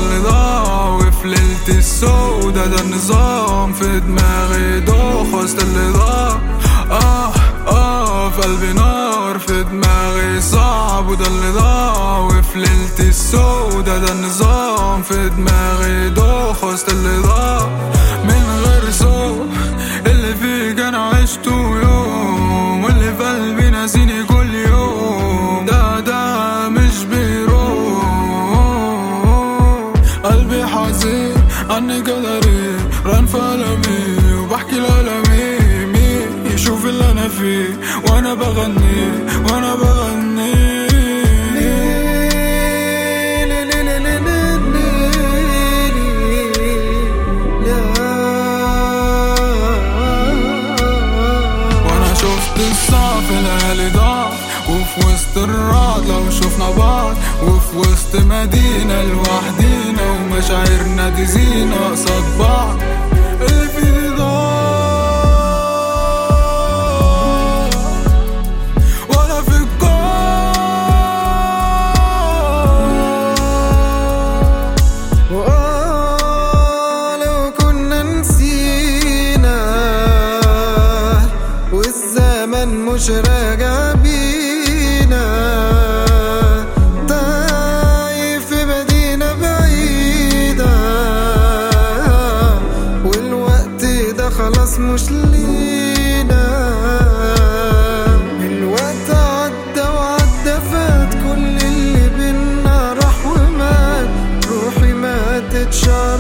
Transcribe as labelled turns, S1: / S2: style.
S1: اللي ضاع وفي ليلة السودة ده النظام في دماغي دوخ وسط اللي ضاع اه اه في قلبي نار في دماغي صعب وده اللي ضاع وفي ليلة السودة ده النظام في دماغي دوخ وسط اللي ضاع من غير صوت اللي فيك انا عشته يوم واللي في قلبي ناسيني كل يوم ده ده مش بيروح قلبي حزين عني قدري ران في ألمي وبحكي لألمي مين يشوف اللي أنا فيه وأنا بغني وأنا بغني وانا شفت الصعب في الليالي ضاع وفي وسط الرعد لو شفنا بعض وفي وسط مدينة لوحدينا ومشاعرنا دي زينة قصاد بعض اللي في ضاع ولا في الجار
S2: وآه لو كنا نسينا والزمن مش راجع بينا تايه في مدينة بعيدة والوقت ده خلاص مش لينا الوقت عدى وعدى فات كل اللي بينا راح ومات روحي ماتت شعر